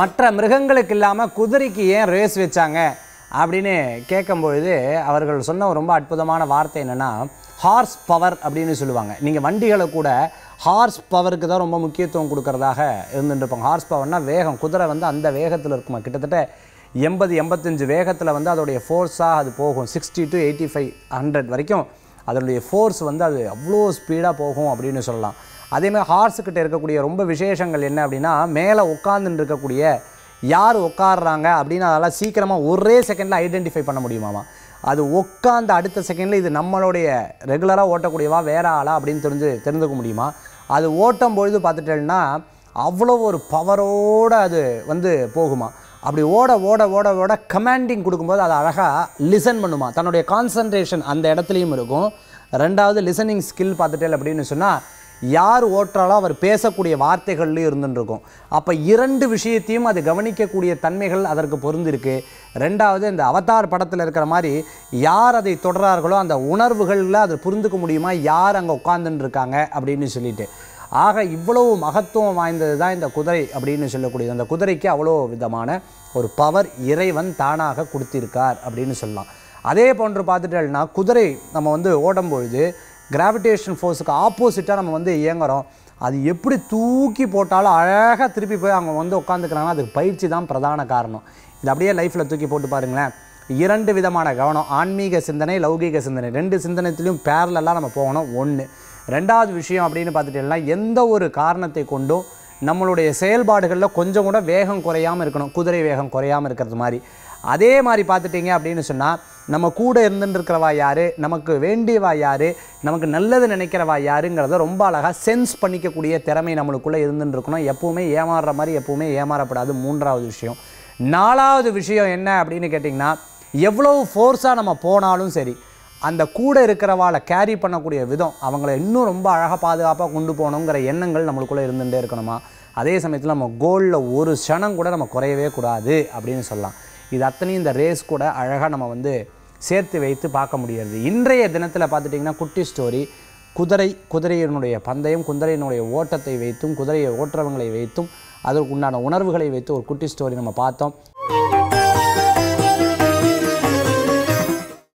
மற்ற மிருகங்களுக்கு இல்லாமல் குதிரைக்கு ஏன் ரேஸ் வச்சாங்க அப்படின்னு கேட்கும்பொழுது அவர்கள் சொன்ன ஒரு ரொம்ப அற்புதமான வார்த்தை என்னென்னா ஹார்ஸ் பவர் அப்படின்னு சொல்லுவாங்க நீங்கள் வண்டிகளை கூட ஹார்ஸ் பவருக்கு தான் ரொம்ப முக்கியத்துவம் கொடுக்கறதாக இருந்துட்டு இருப்பாங்க ஹார்ஸ் பவர்னால் வேகம் குதிரை வந்து அந்த வேகத்தில் இருக்குமா கிட்டத்தட்ட எண்பது எண்பத்தஞ்சு வேகத்தில் வந்து அதோடைய ஃபோர்ஸாக அது போகும் sixty to eighty five hundred வரைக்கும் அதனுடைய ஃபோர்ஸ் வந்து அது அவ்வளோ ஸ்பீடாக போகும் அப்படின்னு சொல்லலாம் அதேமாதிரி ஹார்ஸுக்கிட்ட இருக்கக்கூடிய ரொம்ப விசேஷங்கள் என்ன அப்படின்னா மேலே உட்காந்துட்டு இருக்கக்கூடிய யார் உட்காடுறாங்க அப்படின்னு அதெல்லாம் சீக்கிரமாக ஒரே செகண்டில் ஐடென்டிஃபை பண்ண முடியுமாமா அது உட்காந்த அடுத்த செகண்டில் இது நம்மளுடைய ரெகுலராக ஓட்டக்கூடியவா வேற ஆளா அப்படின்னு தெரிஞ்சு தெரிந்துக்க முடியுமா அது ஓட்டும் பொழுது பார்த்துட்டேன்னா அவ்வளோ ஒரு பவரோடு அது வந்து போகுமா அப்படி ஓட ஓட ஓட ஓட கமாண்டிங் கொடுக்கும்போது அது அழகாக லிசன் பண்ணுமா தன்னுடைய கான்சன்ட்ரேஷன் அந்த இடத்துலையும் இருக்கும் ரெண்டாவது லிசனிங் ஸ்கில் பார்த்துட்டேன் அப்படின்னு சொன்னால் யார் ஓட்டுறாலோ அவர் பேசக்கூடிய வார்த்தைகள்லையும் இருந்துட்டு இருக்கும் அப்போ இரண்டு விஷயத்தையும் அது கவனிக்கக்கூடிய தன்மைகள் அதற்கு பொருந்திருக்கு ரெண்டாவது இந்த அவதார் படத்தில் இருக்கிற மாதிரி யார் அதை தொடர்றார்களோ அந்த உணர்வுகளில் அது புரிந்துக்க முடியுமா யார் அங்கே உட்காந்துட்டு இருக்காங்க அப்படின்னு சொல்லிட்டு ஆக இவ்வளவு மகத்துவம் வாய்ந்தது தான் இந்த குதிரை அப்படின்னு சொல்லக்கூடியது அந்த குதிரைக்கு அவ்வளோ விதமான ஒரு பவர் இறைவன் தானாக கொடுத்திருக்கார் அப்படின்னு சொல்லலாம் அதே போன்று பார்த்துட்டோம்னா குதிரை நம்ம வந்து ஓடும்பொழுது கிராவிடேஷன் ஃபோர்ஸுக்கு ஆப்போசிட்டாக நம்ம வந்து இயங்குறோம் அது எப்படி தூக்கி போட்டாலும் அழகாக திருப்பி போய் அவங்க வந்து உட்காந்துக்கிறாங்கன்னா அதுக்கு பயிற்சி தான் பிரதான காரணம் இது அப்படியே லைஃப்பில் தூக்கி போட்டு பாருங்களேன் இரண்டு விதமான கவனம் ஆன்மீக சிந்தனை லௌகீக சிந்தனை ரெண்டு சிந்தனைத்திலையும் பேரலெல்லாம் நம்ம போகணும் ஒன்று ரெண்டாவது விஷயம் அப்படின்னு பார்த்துட்டீங்கன்னா எந்த ஒரு காரணத்தை கொண்டும் நம்மளுடைய செயல்பாடுகளில் கொஞ்சம் கூட வேகம் குறையாமல் இருக்கணும் குதிரை வேகம் குறையாமல் இருக்கிறது மாதிரி அதே மாதிரி பார்த்துட்டீங்க அப்படின்னு சொன்னால் நம்ம கூட இருந்துட்டு இருக்கிறவா யார் நமக்கு வேண்டியவா யார் நமக்கு நல்லது நினைக்கிறவா யாருங்கிறத ரொம்ப அழகாக சென்ஸ் பண்ணிக்கக்கூடிய திறமை நம்மளுக்குள்ளே இருந்துட்டு இருக்கணும் எப்பவுமே ஏமாறுற மாதிரி எப்பவுமே ஏமாறப்படாது மூன்றாவது விஷயம் நாலாவது விஷயம் என்ன அப்படின்னு கேட்டிங்கன்னா எவ்வளோ ஃபோர்ஸாக நம்ம போனாலும் சரி அந்த கூட இருக்கிறவாளை கேரி பண்ணக்கூடிய விதம் அவங்கள இன்னும் ரொம்ப அழகாக பாதுகாப்பாக கொண்டு போகணுங்கிற எண்ணங்கள் நம்மளுக்குள்ளே இருந்துகிட்டே இருக்கணுமா அதே சமயத்தில் நம்ம கோலில் ஒரு க்ஷணம் கூட நம்ம குறையவே கூடாது அப்படின்னு சொல்லலாம் இது அத்தனையும் இந்த ரேஸ் கூட அழகாக நம்ம வந்து சேர்த்து வைத்து பார்க்க முடியாது இன்றைய தினத்தில் பார்த்துட்டிங்கன்னா குட்டி ஸ்டோரி குதிரை குதிரையினுடைய பந்தயம் குதிரையினுடைய ஓட்டத்தை வைத்தும் குதிரையை ஓட்டுறவங்களை வைத்தும் அதற்கு உண்டான உணர்வுகளை வைத்து ஒரு குட்டி ஸ்டோரி நம்ம பார்த்தோம்